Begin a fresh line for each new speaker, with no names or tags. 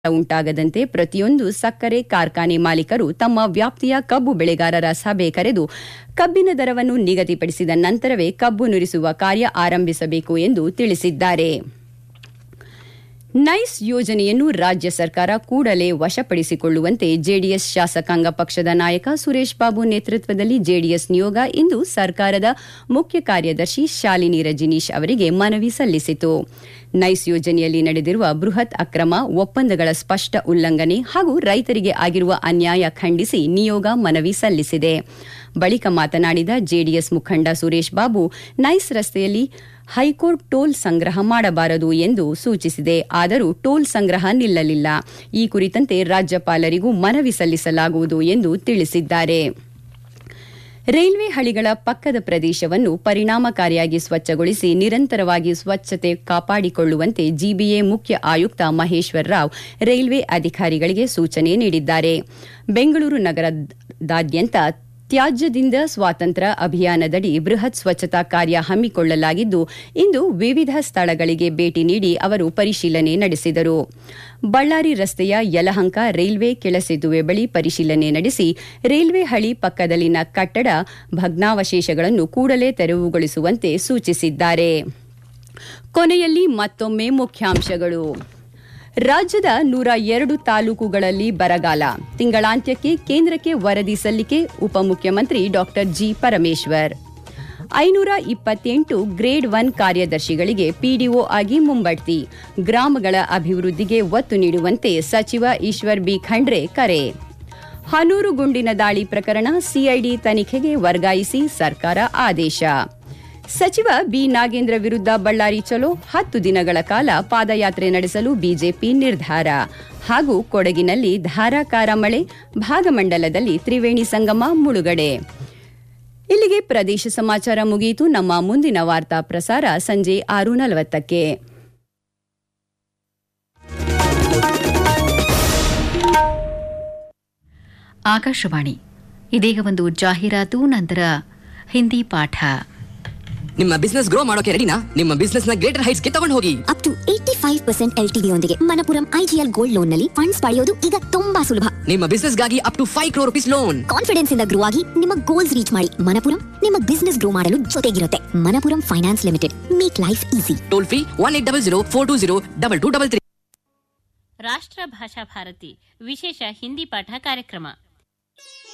ಉಂಟಾಗದಂತೆ ಪ್ರತಿಯೊಂದು ಸಕ್ಕರೆ ಕಾರ್ಖಾನೆ ಮಾಲೀಕರು ತಮ್ಮ ವ್ಯಾಪ್ತಿಯ ಕಬ್ಬು ಬೆಳೆಗಾರರ ಸಭೆ ಕರೆದು ಕಬ್ಬಿನ ದರವನ್ನು ನಿಗದಿಪಡಿಸಿದ ನಂತರವೇ ಕಬ್ಬು ನುರಿಸುವ ಕಾರ್ಯ ಆರಂಭಿಸಬೇಕು ಎಂದು ತಿಳಿಸಿದ್ದಾರೆ ನೈಸ್ ಯೋಜನೆಯನ್ನು ರಾಜ್ಯ ಸರ್ಕಾರ ಕೂಡಲೇ ವಶಪಡಿಸಿಕೊಳ್ಳುವಂತೆ ಜೆಡಿಎಸ್ ಶಾಸಕಾಂಗ ಪಕ್ಷದ ನಾಯಕ ಸುರೇಶ್ ಬಾಬು ನೇತೃತ್ವದಲ್ಲಿ ಜೆಡಿಎಸ್ ನಿಯೋಗ ಇಂದು ಸರ್ಕಾರದ ಮುಖ್ಯ ಕಾರ್ಯದರ್ಶಿ ಶಾಲಿನಿ ರಜನೀಶ್ ಅವರಿಗೆ ಮನವಿ ಸಲ್ಲಿಸಿತು ನೈಸ್ ಯೋಜನೆಯಲ್ಲಿ ನಡೆದಿರುವ ಬೃಹತ್ ಅಕ್ರಮ ಒಪ್ಪಂದಗಳ ಸ್ಪಷ್ಟ ಉಲ್ಲಂಘನೆ ಹಾಗೂ ರೈತರಿಗೆ ಆಗಿರುವ ಅನ್ಯಾಯ ಖಂಡಿಸಿ ನಿಯೋಗ ಮನವಿ ಸಲ್ಲಿಸಿದೆ ಬಳಿಕ ಮಾತನಾಡಿದ ಜೆಡಿಎಸ್ ಮುಖಂಡ ಸುರೇಶ್ ಬಾಬು ನೈಸ್ ರಸ್ತೆಯಲ್ಲಿ ಹೈಕೋರ್ಟ್ ಟೋಲ್ ಸಂಗ್ರಹ ಮಾಡಬಾರದು ಎಂದು ಸೂಚಿಸಿದೆ ಆದರೂ ಟೋಲ್ ಸಂಗ್ರಹ ನಿಲ್ಲಲಿಲ್ಲ ಈ ಕುರಿತಂತೆ ರಾಜ್ಯಪಾಲರಿಗೂ ಮನವಿ ಸಲ್ಲಿಸಲಾಗುವುದು ಎಂದು ತಿಳಿಸಿದ್ದಾರೆ ರೈಲ್ವೆ ಹಳಿಗಳ ಪಕ್ಕದ ಪ್ರದೇಶವನ್ನು ಪರಿಣಾಮಕಾರಿಯಾಗಿ ಸ್ವಚ್ಛಗೊಳಿಸಿ ನಿರಂತರವಾಗಿ ಸ್ವಚ್ಛತೆ ಕಾಪಾಡಿಕೊಳ್ಳುವಂತೆ ಜಿಬಿಎ ಮುಖ್ಯ ಆಯುಕ್ತ ಮಹೇಶ್ವರ್ ರಾವ್ ರೈಲ್ವೆ ಅಧಿಕಾರಿಗಳಿಗೆ ಸೂಚನೆ ನೀಡಿದ್ದಾರೆ ಬೆಂಗಳೂರು ನಗರದಾದ್ಯಂತ ತ್ಯಾಜ್ಯದಿಂದ ಸ್ವಾತಂತ್ರ್ಯ ಅಭಿಯಾನದಡಿ ಬೃಹತ್ ಸ್ವಚ್ಛತಾ ಕಾರ್ಯ ಹಮ್ಮಿಕೊಳ್ಳಲಾಗಿದ್ದು ಇಂದು ವಿವಿಧ ಸ್ಥಳಗಳಿಗೆ ಭೇಟಿ ನೀಡಿ ಅವರು ಪರಿಶೀಲನೆ ನಡೆಸಿದರು ಬಳ್ಳಾರಿ ರಸ್ತೆಯ ಯಲಹಂಕ ರೈಲ್ವೆ ಕೆಳಸೇತುವೆ ಬಳಿ ಪರಿಶೀಲನೆ ನಡೆಸಿ ರೈಲ್ವೆ ಹಳಿ ಪಕ್ಕದಲ್ಲಿನ ಕಟ್ಟಡ ಭಗ್ನಾವಶೇಷಗಳನ್ನು ಕೂಡಲೇ ತೆರವುಗೊಳಿಸುವಂತೆ ಸೂಚಿಸಿದ್ದಾರೆ ಕೊನೆಯಲ್ಲಿ ಮತ್ತೊಮ್ಮೆ ಮುಖ್ಯಾಂಶಗಳು ರಾಜ್ಯದ ನೂರ ಎರಡು ತಾಲೂಕುಗಳಲ್ಲಿ ಬರಗಾಲ ತಿಂಗಳಾಂತ್ಯಕ್ಕೆ ಕೇಂದ್ರಕ್ಕೆ ವರದಿ ಸಲ್ಲಿಕೆ ಉಪಮುಖ್ಯಮಂತ್ರಿ ಡಾ ಜಿ ಪರಮೇಶ್ವರ್ ಐನೂರ ಇಪ್ಪತ್ತೆಂಟು ಗ್ರೇಡ್ ಒನ್ ಕಾರ್ಯದರ್ಶಿಗಳಿಗೆ ಪಿಡಿಒ ಆಗಿ ಮುಂಬಡ್ತಿ ಗ್ರಾಮಗಳ ಅಭಿವೃದ್ಧಿಗೆ ಒತ್ತು ನೀಡುವಂತೆ ಸಚಿವ ಈಶ್ವರ್ ಬಿ ಖಂಡ್ರೆ ಕರೆ ಹನೂರು ಗುಂಡಿನ ದಾಳಿ ಪ್ರಕರಣ ಸಿಐಡಿ ತನಿಖೆಗೆ ವರ್ಗಾಯಿಸಿ ಸರ್ಕಾರ ಆದೇಶ ಸಚಿವ ಬಿ ನಾಗೇಂದ್ರ ವಿರುದ್ಧ ಬಳ್ಳಾರಿ ಚಲೋ ಹತ್ತು ದಿನಗಳ ಕಾಲ ಪಾದಯಾತ್ರೆ ನಡೆಸಲು ಬಿಜೆಪಿ ನಿರ್ಧಾರ ಹಾಗೂ ಕೊಡಗಿನಲ್ಲಿ ಧಾರಾಕಾರ ಮಳೆ ಭಾಗಮಂಡಲದಲ್ಲಿ ತ್ರಿವೇಣಿ ಸಂಗಮ ಮುಳುಗಡೆ ಇಲ್ಲಿಗೆ ಪ್ರದೇಶ ಸಮಾಚಾರ ಮುಗಿಯಿತು ನಮ್ಮ ಮುಂದಿನ ವಾರ್ತಾ ಪ್ರಸಾರ ಸಂಜೆ ಆರು ನಲವತ್ತಕ್ಕೆ
ಆಕಾಶವಾಣಿ ಇದೀಗ ಒಂದು ಜಾಹೀರಾತು ನಂತರ ಹಿಂದಿ ಪಾಠ
ನಿಮ್ಮ ಬಿಸ್ನೆಸ್ ಗ್ರೋ ಮಾಡೋಕೆ ರೆಡಿನಾ ನಿಮ್ಮ ಬಿಸ್ನೆಸ್ ನ ಗ್ರೇಟರ್ ಹೈಟ್ಸ್ ಗೆ ತಗೊಂಡು ಹೋಗಿ
up to eighty five percent L T ಯೊಂದಿಗೆ ಮನಪುರಂ ಐಜಿಎಲ್ ಗೋಲ್ಡ್ ಲೋನ್ ನಲ್ಲಿ ಫಂಡ್ಸ್ ಪಡೆಯೋದು ಈಗ ತುಂಬಾ ಸುಲಭ
ನಿಮ್ಮ ಬಿಸ್ನೆಸ್ ಗಾಗಿ up to five crore rupees loan
confidence ಇಂದ ಗ್ರೋ ಆಗಿ ನಿಮ್ಮ ಗೋಲ್ಸ್ ರೀಚ್ ಮಾಡಿ ಮನಪುರಂ ನಿಮ್ಮ ಬಿಸ್ನೆಸ್ ಗ್ರೋ ಮಾಡಲು ಜೊತೆಗಿರುತ್ತೆ Manappuram finance limited make life easy
toll free one eight double zero four two zero double two double three
ರಾಷ್ಟ್ರ ಭಾಷಾ ಭಾರತಿ ವಿಶೇಷ ಹಿಂದಿ ಪಾಠ ಕಾರ್ಯಕ್ರಮ